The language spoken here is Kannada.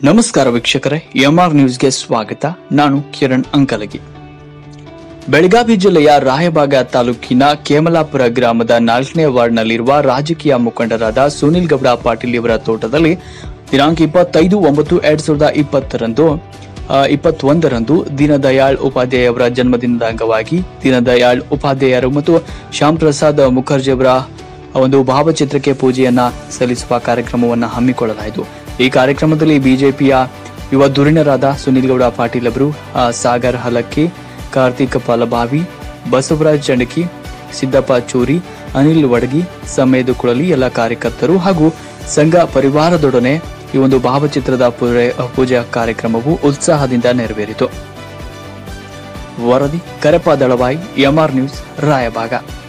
ನಮಸ್ಕಾರ ವೀಕ್ಷಕರೇ ಎಂಆರ್ ನ್ಯೂಸ್ಗೆ ಸ್ವಾಗತ ನಾನು ಕಿರಣ್ ಅಂಕಲಗಿ ಬೆಳಗಾವಿ ಜಿಲ್ಲೆಯ ರಾಯಬಾಗ ತಾಲೂಕಿನ ಕೇಮಲಾಪುರ ಗ್ರಾಮದ ನಾಲ್ಕನೇ ವಾರ್ಡ್ನಲ್ಲಿರುವ ರಾಜಕೀಯ ಮುಖಂಡರಾದ ಸುನಿಲ್ ಗೌಡ ಪಾಟೀಲ್ ಇವರ ತೋಟದಲ್ಲಿ ದಿನಾಂಕ ಇಪ್ಪತ್ತೈದು ಒಂಬತ್ತು ಎರಡ್ ಸಾವಿರದ ಇಪ್ಪತ್ತರಂದು ಆ, ಇಪ್ಪತ್ತೊಂದರಂದು ದೀನದಯಾಳ್ ಉಪಾಧ್ಯಾಯ ಅವರ ಜನ್ಮದಿನದ ಅಂಗವಾಗಿ ದೀನದಯಾಳ್ ಉಪಾಧ್ಯಾಯರು ಮತ್ತು ಶ್ಯಾಮ್ ಪ್ರಸಾದ್ ಮುಖರ್ಜಿ ಅವರ ಒಂದು ಭಾವಚಿತ್ರಕ್ಕೆ ಪೂಜೆಯನ್ನ ಸಲ್ಲಿಸುವ ಕಾರ್ಯಕ್ರಮವನ್ನ ಹಮ್ಮಿಕೊಳ್ಳಲಾಯಿತು ಈ ಕಾರ್ಯಕ್ರಮದಲ್ಲಿ ಬಿಜೆಪಿಯ ಯುವ ಧುರೀಣರಾದ ಸುನಿಲ್ ಗೌಡ ಪಾಟೀಲ್ ಅವರು ಆ, ಸಾಗರ್ ಹಲಕ್ಕಿ ಕಾರ್ತಿಕ್ ಪಾಲಭಾವಿ ಬಸವರಾಜ್ ಚಂಡಕಿ ಸಿದ್ದಪ್ಪ ಚೂರಿ ಅನಿಲ್ ವಡಗಿ ಸಮೇದು ಕುಳಲಿ ಎಲ್ಲ ಕಾರ್ಯಕರ್ತರು ಹಾಗೂ ಸಂಘ ಪರಿವಾರದೊಡನೆ ಈ ಒಂದು ಭಾವಚಿತ್ರದ ಪೂರೆ- ಪೂಜಾ ಕಾರ್ಯಕ್ರಮವು ಉತ್ಸಾಹದಿಂದ ನೆರವೇರಿತು ವರದಿ ಕರೆಪ ದಳವಾಯಿ ಎಂಆರ್ ನ್ಯೂಸ್ ರಾಯಭಾಗ